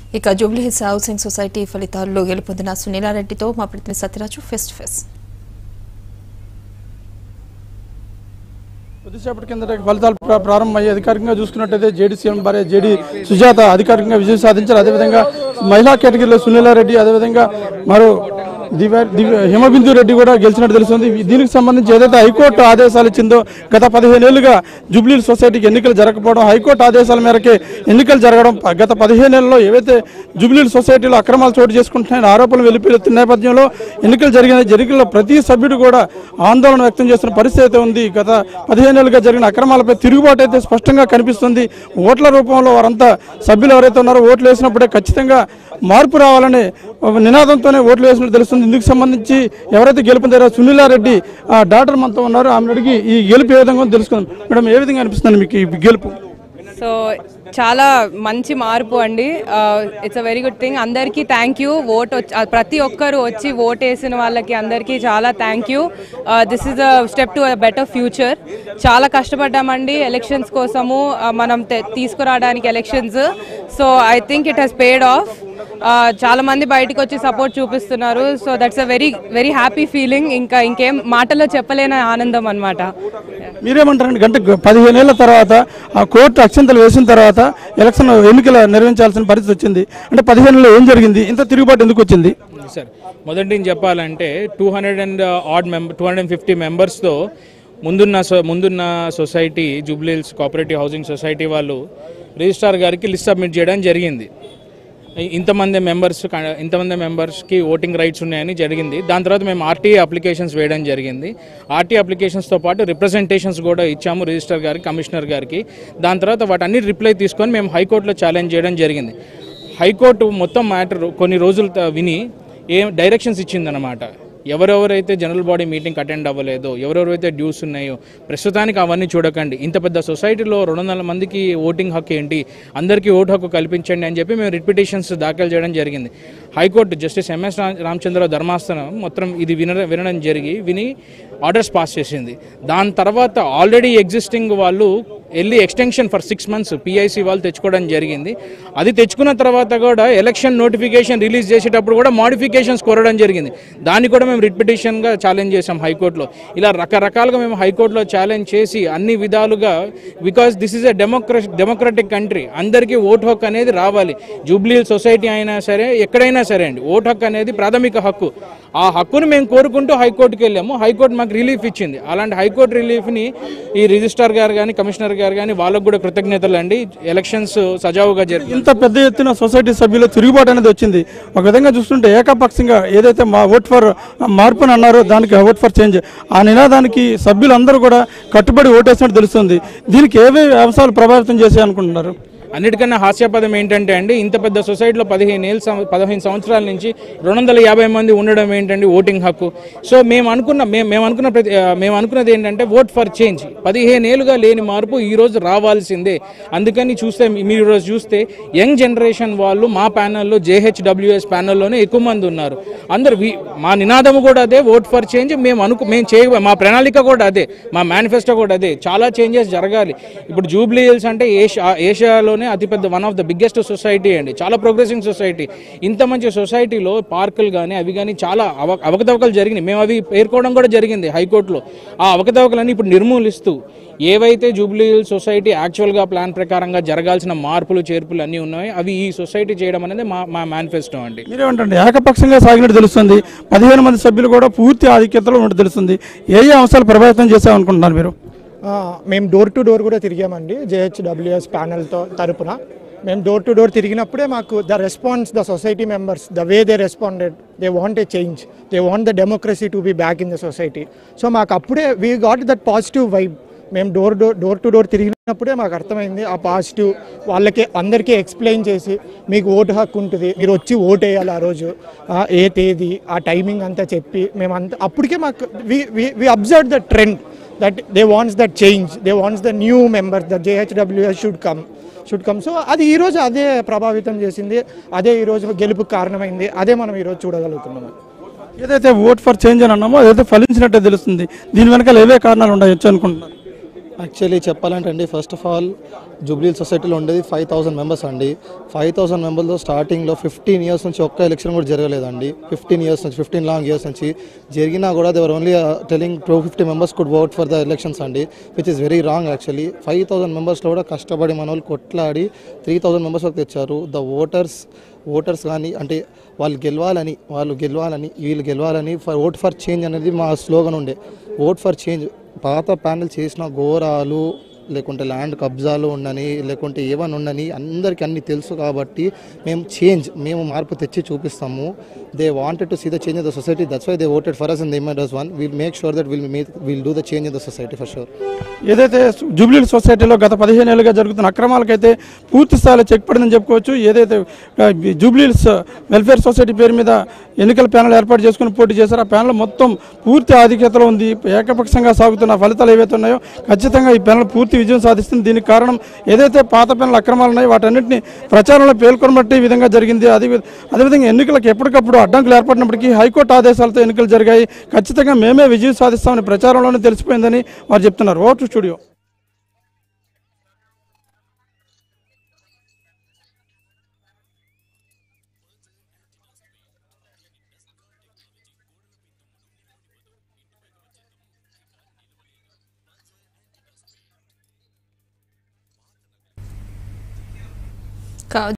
ఇక Jubilee Hills housing society ఫలితాల్లో గెలుపొందిన సునీలారెడ్డితో మా ప్రతినిధి సత్యరాజు ఫేస్ టు ఫేస్ కొద్దిసేపటి కిందట ఫలితాలు ప్రా- ప్రారంభమయ్యి అధికారికంగా చూసుకున్నట్టయితే జేడీ సీఎం భార్య జేడీ సుజాత అధికారికంగా విజయం సాధించారు అదేవిధంగా మహిళా కేటగిరీలో సునీలారెడ్డి అదేవిధంగా మరో దివ్య దివ్య హిమబిందు రెడ్డి కూడా గెలిచినట్టు తెలుస్తుంది దీనికి సంబంధించి ఏదైతే హైకోర్టు ఆదేశాలు ఇచ్చిందో గత పదిహేను ఏళ్లుగా జూబ్లీ సొసైటీకి ఎన్నికలు జరగకపోవడం హైకోర్టు ఆదేశాల మేరకే ఎన్నికలు జరగడం ప- గత పదిహేను ఏళ్లలో ఏవైతే జూబ్లీ సొసైటీలో అక్రమాలు చోటు చేసుకుంటున్నాయని ఆరోపణలు వెలిపిస్తున్న నేపథ్యంలో ఎన్నికలు జరిగిన జరిగిన ప్రతి సభ్యుడు కూడా ఆందోళన వ్యక్తం చేస్తున్న పరిస్థితి అయితే ఉంది గత పదిహేను ఏళ్ళుగా జరిగిన అక్రమాలపై తిరుగుబాటు అయితే స్పష్టంగా కనిపిస్తుంది ఓట్ల రూపంలో వారంతా సభ్యులు ఎవరైతే ఉన్నారో ఓట్లు వేసినప్పుడే ఖచ్చితంగా మార్పు రావాలనే ఒక నినాదంతోనే ఓట్లు వేసినట్టు తెలుస్తుంది ఇందుకు సంబంధించి ఎవరైతే గెలుపొందారో సునీలారెడ్డి ఆ డాక్టర్ మనతో ఉన్నారు ఆమెను అడిగి ఈ గెలుపు ఏ విధంగా ఉందో తెలుసుకుందాం మేడం ఏ విధంగా అనిపిస్తుంది మీకు ఈ గెలుపు సో చాలా మంచి మార్పు అండి it's a very good thing అందరికీ థ్యాంక్ యూ ఓట్ వచ్చి ఆ, ప్రతి ఒక్కరు వచ్చి ఓట్ వేసిన వాళ్ళకి అందరికీ చాలా thank you this is a step to a better future చాలా కష్టపడ్డామండి ఎలక్షన్స్ కోసము ఆ, మనం తె- తీసుకురావడానికి elections so I think it has paid off చాలా మంది బయటకు వచ్చి సపోర్ట్ చూపిస్తున్నారు so that's a very very happy feeling ఇంకా ఇంకేం మాటల్లో చెప్పలేని ఆనందం అనమాట మీరేమంటారండి గంట పదిహేను ఏళ్ల తర్వాత ఆ కోర్టు అక్షంతలు వేసిన తర్వాత ఎలక్షన్ ఎన్నికలు నిర్వహించాల్సిన పరిస్థితి వచ్చింది అంటే పదిహేనులో ఏం జరిగింది ఇంత తిరుగుబాటు ఎందుకు వచ్చింది సార్ మొదటి నుంచి చెప్పాలంటే two hundred and odd member two hundred and fifty మెంబర్స్తో ముందున్న సో- ముందున్న society Jubilee Hills cooperative housing society వాళ్ళు రిజిస్ట్రార్ గారికి లిస్ట్ సబ్మిట్ చేయడం జరిగింది ఇంతమంది మెంబర్స్ ఇంతమంది మెంబర్స్కి ఓటింగ్ రైట్స్ ఉన్నాయని జరిగింది దాని తర్వాత మేము ఆర్టీఏ అప్లికేషన్స్ వేయడం జరిగింది ఆర్టీఏ అప్లికేషన్స్తో పాటు రిప్రజెంటేషన్స్ కూడా ఇచ్చాము రిజిస్టర్ గారికి కమిషనర్ గారికి దాని తర్వాత వాటన్ని రిప్లై తీసుకొని మేము హైకోర్టులో ఛాలెంజ్ చేయడం జరిగింది హైకోర్టు మొత్తం మ్యాటర్ కొన్ని రోజులు త- విని ఏం డైరెక్షన్స్ ఇచ్చిందనమాట ఎవరెవరైతే జనరల్ బాడీ మీటింగ్ అటెండ్ అవ్వలేదో ఎవరెవరైతే డ్యూస్ ఉన్నాయో ప్రస్తుతానికి అవన్నీ చూడకండి ఇంత పెద్ద సొసైటీలో రెండు వందల మందికి ఓటింగ్ హక్కు ఏంటి అందరికీ ఓటు హక్కు కల్పించండి అని చెప్పి మేము రిపిటేషన్స్ దాఖలు చేయడం జరిగింది హైకోర్టు జస్టిస్ ఎంఎస్ రా- రామచంద్రరావు ధర్మాసనం మొత్తం ఇది విన వినడం జరిగి విని ఆర్డర్స్ పాస్ చేసింది దాని తర్వాత ఆల్రెడీ ఎగ్జిస్టింగ్ వాళ్ళు వెళ్ళి extension for six months PIC వాళ్ళు తెచ్చుకోవడం జరిగింది అది తెచ్చుకున్న తర్వాత కూడా ఎలక్షన్ నోటిఫికేషన్ రిలీజ్ చేసేటప్పుడు కూడా మాడిఫికేషన్స్ కోరడం జరిగింది దాన్ని కూడా మేము రిట్ పిటిషన్గా ఛాలెంజ్ చేసాం హైకోర్టులో ఇలా రకరకాలుగా మేము హైకోర్టులో ఛాలెంజ్ చేసి అన్ని విధాలుగా బికాస్ దిస్ ఇస్ ఎ డెమోక్ర డెమోక్రటిక్ కంట్రీ అందరికీ ఓటు హక్కు అనేది రావాలి జూబ్లీ సొసైటీ అయినా సరే ఎక్కడైనా సరే అండి ఓటు హక్కు అనేది ప్రాథమిక హక్కు ఆ హక్కును మేము కోరుకుంటూ హైకోర్టుకి వెళ్ళాము హైకోర్టు మాకు రిలీఫ్ ఇచ్చింది అలాంటి హైకోర్టు రిలీఫ్ని ఈ రిజిస్ట్రార్ గారు కానీ కమిషనర్ గారు కానీ వాళ్ళకు కూడా కృతజ్ఞతలు అండి ఎలక్షన్స్ సజావుగా జరిగి ఇంత పెద్ద ఎత్తున సొసైటీ సభ్యులు తిరుగుబాటు అనేది వచ్చింది ఒక విధంగా చూస్తుంటే ఏకపక్షంగా ఏదైతే మా ఓట్ ఫర్ మార్పు అని అన్నారో దానికి ఓట్ ఫర్ చేంజ్ ఆ నినాదానికి సభ్యులందరూ కూడా కట్టుబడి ఓటేసినట్టు తెలుస్తుంది దీనికి ఏవే అంశాలు ప్రభావితం చేసే అనుకుంటున్నారు అన్నిటికన్నా హాస్యాపదం ఏంటంటే అండి ఇంత పెద్ద సొసైటీలో పదిహేను ఏళ్ళు సం- పదిహేను సంవత్సరాల నుంచి రెండు వందల యాభై మంది ఉండడం ఏంటండి ఓటింగ్ హక్కు సో మేము అనుకున్న మేము మేము అనుకున్న ప్రతి ఆ, మేము అనుకున్నది ఏంటంటే ఓట్ ఫర్ చేంజ్ పదిహేను ఏళ్ళుగా లేని మార్పు ఈ రోజు రావాల్సిందే అందుకని చూస్తే మీ- మీరు ఈరోజు చూస్తే యంగ్ జనరేషన్ వాళ్ళు మా ప్యానల్లో జేహెచ్డబ్ల్యూఎస్ ప్యానల్లోనే ఎక్కువ మంది ఉన్నారు అందరు వి- మా నినాదము కూడా అదే ఓట్ ఫర్ చేంజ్ మేము అనుకు మేము చేయ మా ప్రణాళిక కూడా అదే మా మేనిఫెస్టో కూడా అదే చాలా చేంజెస్ జరగాలి ఇప్పుడు జూబ్లీ హిల్స్ అంటే ఏషియా ఏషియాలోనే అతిపెద్ద one of the biggest society అండి చాలా ప్రోగ్రెసింగ్ సొసైటీ ఇంత మంచి సొసైటీలో పార్కులు కానీ అవి కానీ చాలా అవ అవకతవకలు జరిగినాయి మేము అవి పేర్కోవడం కూడా జరిగింది హైకోర్టులో ఆ అవకతవకలన్నీ ఇప్పుడు నిర్మూలిస్తూ ఏవైతే జూబ్లీ హిల్స్ సొసైటీ యాక్చువల్గా ప్లాన్ ప్రకారంగా జరగాల్సిన మార్పులు చేర్పులు అన్నీ ఉన్నాయో అవి ఈ సొసైటీ చేయడం అనేది మా మా మేనిఫెస్టో అండి మీరేమంటండి ఏకపక్షంగా సాగినట్టు తెలుస్తుంది పదిహేను మంది సభ్యులు కూడా పూర్తి ఆధిక్యతలో ఉన్నట్టు తెలుస్తుంది ఏ ఏ అంశాలు ప్రభావితం చేసామనుకుంటున్నారు మీరు ఆ, మేము డోర్ టు డోర్ కూడా తిరిగామండి జేహెచ్డబ్ల్యూఎస్ ప్యానల్తో తరపున మేము డోర్ టు డోర్ తిరిగినప్పుడే మాకు the response the society members the way they responded they want a change they want the democracy to be back in the society so మాకు అప్పుడే we got that positive vibe మేము door door door to door తిరిగినప్పుడే మాకు అర్థమైంది ఆ positive వాళ్ళకి అందరికీ explain చేసి మీకు ఓటు హక్కు ఉంటుంది మీరు వచ్చి ఓటు వేయాలి ఆ రోజు ఆ, ఏ తేదీ ఆ టైమింగ్ అంతా చెప్పి మేము అంత అప్పటికే మాకు we observe the trend that they wants that change they wants the new members the jhws should come should come so అది ఈరోజు అదే ప్రభావితం చేసింది అదే ఈరోజు గెలుపుకు కారణమైంది అదే మనం ఈరోజు చూడగలుగుతున్నాము ఏదైతే ఓట్ ఫర్ చేంజ్ అని అన్నామో అదైతే ఫలించినట్టే తెలుస్తుంది దీని వెనకాల ఏవే కారణాలు ఉండవచ్చు అనుకుంటున్నారు యాక్చువల్లీ చెప్పాలంటే అండి ఫస్ట్ ఆఫ్ ఆల్ జూబ్లీ సొసైటీలో ఉండేది ఫైవ్ థౌసండ్ మెంబర్స్ అండి ఫైవ్ థౌసండ్ మెంబర్స్లో స్టార్టింగ్లో ఫిఫ్టీన్ ఇయర్స్ నుంచి ఒక్క ఎలక్షన్ కూడా జరగలేదండి ఫిఫ్టీన్ ఇయర్స్ నుంచి ఫిఫ్టీన్ లాంగ్ ఇయర్స్ నుంచి జరిగినా కూడా they were only telling two fifty members could vote for the elections అండి which is very wrong actually five thousand మెంబర్స్లో కూడా కష్టపడి మన వాళ్ళు కొట్లాడి త్రీ థౌసండ్ మెంబర్స్ వరకు తెచ్చారు ద ఓటర్స్ ఓటర్స్ కానీ అంటే వాళ్ళు గెలవాలని వాళ్ళు గెలవాలని వీళ్ళు గెలవాలని ఫర్ ఓట్ ఫర్ చేంజ్ అనేది మా స్లోగన్ ఉండే ఓట్ ఫర్ చేంజ్ పాత ప్యానెల్ చేసిన ఘోరాలు లేకుంటే ల్యాండ్ కబ్జాలు ఉండని లేకుంటే ఏమని ఉండని అందరికీ అన్ని తెలుసు కాబట్టి మేము చేంజ్ మేము మార్పు తెచ్చి చూపిస్తాము they wanted to see the change in the society that's why they voted for us in the image one will make sure that will make will do the change in the society for sure ఏదైతే జూబ్లీ సొసైటీలో గత పదిహేను ఏళ్ళుగా జరుగుతున్న అక్రమాలకైతే పూర్తి స్థాయిలో check పడిందని చెప్పుకోవచ్చు ఏదైతే జూబ్లీస్ వెల్ఫేర్ సొసైటీ పేరు మీద ఎన్నికల ప్యానల్ ఏర్పాటు చేసుకుని పోటీ చేశారో ఆ ప్యానల్ మొత్తం పూర్తి ఆధిక్యతలో ఉంది ఏకపక్షంగా సాగుతున్న ఫలితాలు ఏవైతే ఉన్నాయో ఖచ్చితంగా ఈ ప్యానల్ పూర్తి విజయం సాధిస్తుంది దీనికి కారణం ఏదైతే పాత ప్యానల్ అక్రమాలు ఉన్నాయో వాటన్నింటినీ ప్రచారంలో పేర్కొనబట్టి ఈ విధంగా జరిగింది అదే అదేవిధంగా ఎన్నికలకు ఎప్పటికప్పుడు అడ్డంకులు ఏర్పడినప్పటికీ హైకోర్టు ఆదేశాలతో ఎన్నికలు జరిగాయి ఖచ్చితంగా మేమే విజయం సాధిస్తామని ప్రచారంలోనే తెలిసిపోయిందని వారు చెప్తున్నారు ఓటు స్టూడియో కా-